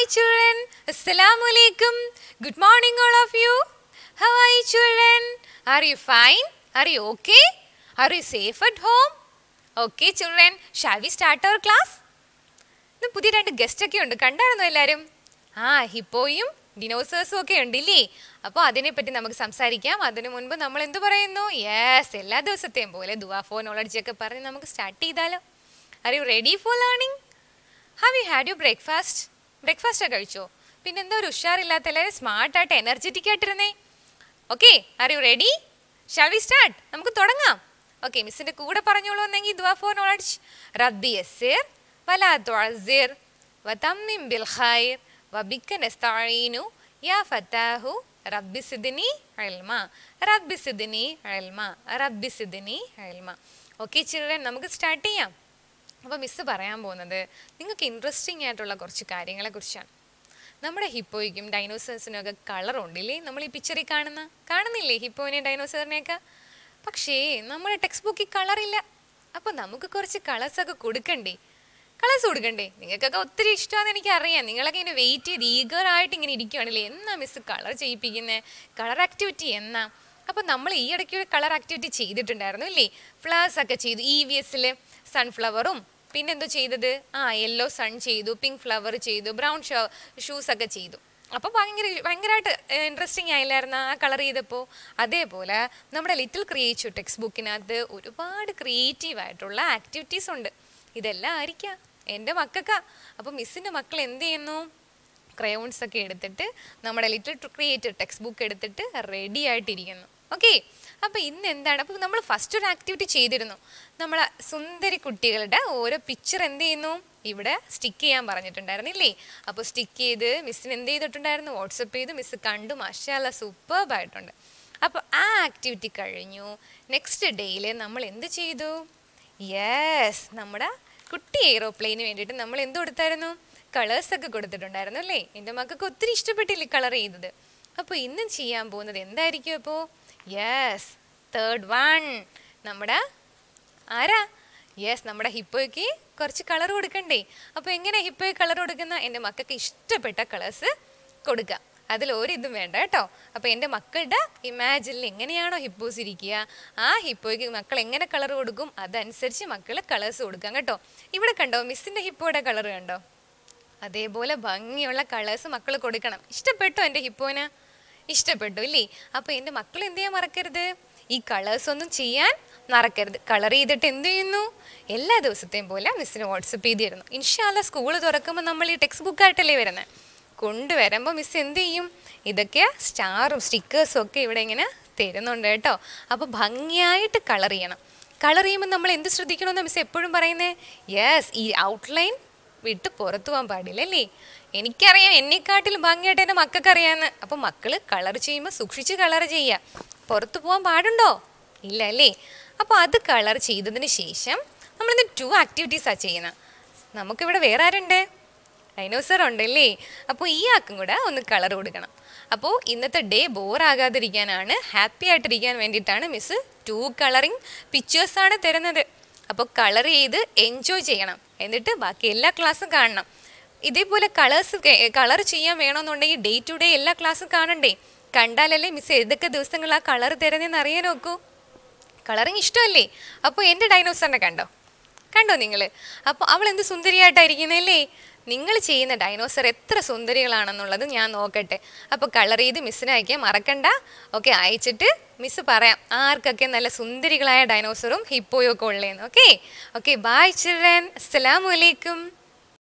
Hi children, Assalamu alaikum. Good morning all of you. How are you children? Are you fine? Are you okay? Are you safe at home? Okay children, shall we start our class? ഇന്ന് പുതിയ രണ്ട് guest ഒക്കെ ഉണ്ട് കണ്ടായിരുന്നോ എല്ലാവരും ആ ഹിപ്പോയും ഡിനോസേഴ്സും ഒക്കെ ഉണ്ടില്ലേ അപ്പോൾ അതിനെപ്പറ്റി നമുക്ക് സംസാരിക്കാം അതിനു മുൻപ് നമ്മൾ എന്ത് പറയുന്നു യെസ് എല്ലാ ദിവസത്തെയും പോലെ ദുവാ ഫോർ നോളജ് ഒക്കെ പറഞ്ഞ് നമുക്ക് സ്റ്റാർട്ട് ചെയ്താലോ are you ready for learning have you had you breakfast breakfast ഒക്കെ കഴിച്ചോ പിന്നെ എന്താ ഒരു ഉഷാറില്ലാത്ത എല്ലാവരും സ്മാർട്ടായിട്ട് എനർജറ്റിക് ആയിട്ടിരുന്നേ okay are you ready shall we start നമുക്ക് തുടങ്ങാം ഓക്കെ മിസ്സിന്റെ കൂടെ പറഞ്ഞോളൂ എന്നെങ്കിൽ ദുവാ ഫോർ നോളജ് റബ്ബി യസ്സിർ വലാ തുഅസിർ വതമ്മിം ബിൽ ഖൈർ വബിക നസ്തഈനു യാ ഫതാഹു റബ്ബി സിദ്നി ഇൽമ റബ്ബി സിദ്നി ഇൽമ റബ്ബി സിദ്നി ഇൽമ ഓക്കെ ചിൽഡ്രൻ നമുക്ക് സ്റ്റാർട്ട് ചെയ്യാം അപ്പോൾ മിസ്സ് പറയാൻ പോകുന്നത് നിങ്ങൾക്ക് ഇൻട്രസ്റ്റിംഗ് ആയിട്ടുള്ള കുറച്ച് കാര്യങ്ങളെ കുറിച്ചാണ് നമ്മുടെ ഹിപ്പോയ്ക്കും ഡൈനോസേഴ്സിനും ഒക്കെ കളറുണ്ടില്ലേ നമ്മൾ ഈ പിക്ചറിൽ കാണുന്ന കാണുന്നില്ലേ ഹിപ്പോനെയും ഡൈനോസറിനെയൊക്കെ പക്ഷേ നമ്മുടെ ടെക്സ്റ്റ് ബുക്കിൽ കളറില്ല അപ്പോൾ നമുക്ക് കുറച്ച് കളേഴ്സൊക്കെ കൊടുക്കണ്ടേ കളേഴ്സ് കൊടുക്കണ്ടേ നിങ്ങൾക്കൊക്കെ ഒത്തിരി ഇഷ്ടമാണെന്ന് എനിക്കറിയാം നിങ്ങളൊക്കെ ഇങ്ങനെ വെയിറ്റ് ചെയ്ത് ഈഗർ ആയിട്ട് ഇങ്ങനെ ഇരിക്കുകയാണല്ലേ എന്നാ മിസ് കളർ ചെയ്യിപ്പിക്കുന്നത് കളർ ആക്ടിവിറ്റി എന്നാ അപ്പോൾ നമ്മൾ ഈ ഇടയ്ക്ക് ഒരു കളർ ആക്ടിവിറ്റി ചെയ്തിട്ടുണ്ടായിരുന്നു ഇല്ലേ ഫ്ലവേഴ്സ് ഒക്കെ ചെയ്തു ഇ വി എസിൽ സൺഫ്ലവറും പിന്നെന്തോ ചെയ്തത് ആ യെല്ലോ സൺ ചെയ്തു പിങ്ക് ഫ്ലവർ ചെയ്തു ബ്രൗൺ ഷൂസ് ഒക്കെ ചെയ്തു അപ്പോൾ ഭയങ്കര ഭയങ്കരമായിട്ട് ഇൻട്രസ്റ്റിംഗ് ആയില്ലായിരുന്നു ആ കളർ ചെയ്തപ്പോൾ അതേപോലെ നമ്മുടെ ലിറ്റിൽ ക്രിയേറ്റീവ് ടെക്സ്റ്റ് ബുക്കിനകത്ത് ഒരുപാട് ക്രിയേറ്റീവ് ആയിട്ടുള്ള ആക്ടിവിറ്റീസ് ഉണ്ട് ഇതെല്ലാം ആയിരിക്കാം എൻ്റെ മക്കൾക്കാ അപ്പോൾ മിസ്സിൻ്റെ മക്കൾ എന്ത് ചെയ്യുന്നു ക്രയോൺസ് ഒക്കെ എടുത്തിട്ട് നമ്മുടെ ലിറ്റിൽ ക്രിയേറ്റീവ് ടെക്സ്റ്റ് ബുക്ക് എടുത്തിട്ട് റെഡി ആയിട്ടിരിക്കുന്നു ഓക്കെ അപ്പോൾ ഇന്ന് എന്താണ് അപ്പോൾ നമ്മൾ ഫസ്റ്റ് ഒരു ആക്ടിവിറ്റി ചെയ്തിരുന്നു നമ്മളെ സുന്ദരി കുട്ടികളുടെ ഓരോ പിക്ചർ എന്ത് ചെയ്യുന്നു ഇവിടെ സ്റ്റിക്ക് ചെയ്യാൻ പറഞ്ഞിട്ടുണ്ടായിരുന്നില്ലേ അപ്പോൾ സ്റ്റിക്ക് ചെയ്ത് മിസ്സിന് എന്ത് ചെയ്തിട്ടുണ്ടായിരുന്നു വാട്സപ്പ് ചെയ്ത് മിസ് കണ്ടു മഷാല സൂപ്പർബായിട്ടുണ്ട് അപ്പോൾ ആ ആക്ടിവിറ്റി കഴിഞ്ഞു നെക്സ്റ്റ് ഡേയിൽ നമ്മൾ എന്ത് ചെയ്തു യെസ് നമ്മുടെ കുട്ടി എയ്റോപ്ലെയിന് വേണ്ടിയിട്ട് നമ്മൾ എന്ത് കൊടുത്തായിരുന്നു കളേഴ്സ് ഒക്കെ കൊടുത്തിട്ടുണ്ടായിരുന്നു അല്ലേ എൻ്റെ മക്കൾക്ക് ഒത്തിരി ഇഷ്ടപ്പെട്ടില്ലേ കളർ ചെയ്തത് അപ്പോൾ ഇന്നും ചെയ്യാൻ പോകുന്നത് എന്തായിരിക്കും അപ്പോൾ യെസ് തേർഡ് വൺ നമ്മുടെ ആരാ യെസ് നമ്മുടെ ഹിപ്പോയ്ക്ക് കുറച്ച് കളർ കൊടുക്കണ്ടേ അപ്പോൾ എങ്ങനെ ഹിപ്പോയ്ക്ക് കളർ കൊടുക്കുന്ന എൻ്റെ മക്കൾക്ക് ഇഷ്ടപ്പെട്ട കളേഴ്സ് കൊടുക്കുക അതിൽ ഒരിതും വേണ്ട കേട്ടോ അപ്പോൾ എൻ്റെ മക്കളുടെ ഇമാജിനിൽ എങ്ങനെയാണോ ഹിപ്പോസ് ഇരിക്കുക ആ ഹിപ്പോയ്ക്ക് മക്കൾ എങ്ങനെ കളർ കൊടുക്കും അതനുസരിച്ച് മക്കൾ കളേഴ്സ് കൊടുക്കാം കേട്ടോ ഇവിടെ കണ്ടോ മിസ്സിൻ്റെ ഹിപ്പോയുടെ കളർ കണ്ടോ അതേപോലെ ഭംഗിയുള്ള കളേഴ്സ് മക്കൾ കൊടുക്കണം ഇഷ്ടപ്പെട്ടോ എൻ്റെ ഹിപ്പോന് ഇഷ്ടപ്പെട്ടു ഇല്ലേ അപ്പോൾ എൻ്റെ മക്കൾ എന്ത് ചെയ്യാൻ മറക്കരുത് ഈ കളേഴ്സ് ഒന്നും ചെയ്യാൻ മറക്കരുത് കളർ ചെയ്തിട്ട് എന്ത് ചെയ്യുന്നു എല്ലാ ദിവസത്തെയും പോലെ മിസ്സിന് വാട്സപ്പ് ചെയ്ത് തരുന്നു ഇൻഷാല്ല സ്കൂൾ തുറക്കുമ്പോൾ നമ്മൾ ഈ ടെക്സ്റ്റ് ബുക്കായിട്ടല്ലേ വരുന്നത് കൊണ്ടുവരുമ്പോൾ മിസ് എന്ത് ചെയ്യും ഇതൊക്കെ സ്റ്റാറും സ്റ്റിക്കേഴ്സും ഒക്കെ ഇവിടെ ഇങ്ങനെ തരുന്നുണ്ട് കേട്ടോ അപ്പോൾ ഭംഗിയായിട്ട് കളർ ചെയ്യണം കളർ ചെയ്യുമ്പോൾ നമ്മൾ എന്ത് ശ്രദ്ധിക്കണമെന്ന് മിസ് എപ്പോഴും പറയുന്നത് യെസ് ഈ ഔട്ട്ലൈൻ വിട്ട് പുറത്തു പോകാൻ പാടില്ല അല്ലേ എനിക്കറിയാം എന്നെക്കാട്ടിലും ഭംഗിയായിട്ട് എൻ്റെ മക്കൾക്ക് അറിയാമെന്ന് അപ്പം മക്കൾ കളർ ചെയ്യുമ്പോൾ സൂക്ഷിച്ച് കളർ ചെയ്യുക പുറത്തു പോകാൻ പാടുണ്ടോ ഇല്ല അല്ലേ അപ്പോൾ അത് കളർ ചെയ്തതിന് ശേഷം നമ്മളിന്ന് ടു ആക്ടിവിറ്റീസാണ് ചെയ്യുന്നത് നമുക്കിവിടെ വേറെ ആരുണ്ട് ഡൈനോസർ ഉണ്ടല്ലേ അപ്പോൾ ഈ ആക്കും കൂടെ ഒന്ന് കളർ കൊടുക്കണം അപ്പോൾ ഇന്നത്തെ ഡേ ബോറാകാതിരിക്കാനാണ് ഹാപ്പി ആയിട്ടിരിക്കാൻ വേണ്ടിയിട്ടാണ് മിസ് ടു കളറിങ് പിക്ചേഴ്സാണ് തരുന്നത് അപ്പോൾ കളർ ചെയ്ത് എൻജോയ് ചെയ്യണം എന്നിട്ട് ബാക്കി എല്ലാ ക്ലാസ്സും കാണണം ഇതേപോലെ കളേഴ്സ് കളർ ചെയ്യാൻ വേണമെന്നുണ്ടെങ്കിൽ ഡേ ടു ഡേ എല്ലാ ക്ലാസ്സും കാണണ്ടേ കണ്ടാലല്ലേ മിസ് ഏതൊക്കെ ദിവസങ്ങൾ ആ കളർ തരുന്നതെന്ന് അറിയാൻ നോക്കൂ കളറിങ് ഇഷ്ടമല്ലേ അപ്പോൾ എൻ്റെ ഡൈനോസറിനെ കണ്ടോ കണ്ടോ നിങ്ങൾ അപ്പോൾ അവൾ എന്ത് സുന്ദരിയായിട്ടായിരിക്കുന്നല്ലേ നിങ്ങൾ ചെയ്യുന്ന ഡൈനോസർ എത്ര സുന്ദരികളാണെന്നുള്ളത് ഞാൻ നോക്കട്ടെ അപ്പോൾ കളർ ചെയ്ത് മിസ്സിനെ അയക്കാൻ മറക്കണ്ട ഓക്കെ അയച്ചിട്ട് മിസ് പറയാം ആർക്കൊക്കെ നല്ല സുന്ദരികളായ ഡൈനോസറും ഹിപ്പോയും ഒക്കെ ഉള്ളതെന്ന് ഓക്കെ ഓക്കെ ബായ് ചിൽഡ്രൻ അസ്സലാമു അലൈക്കും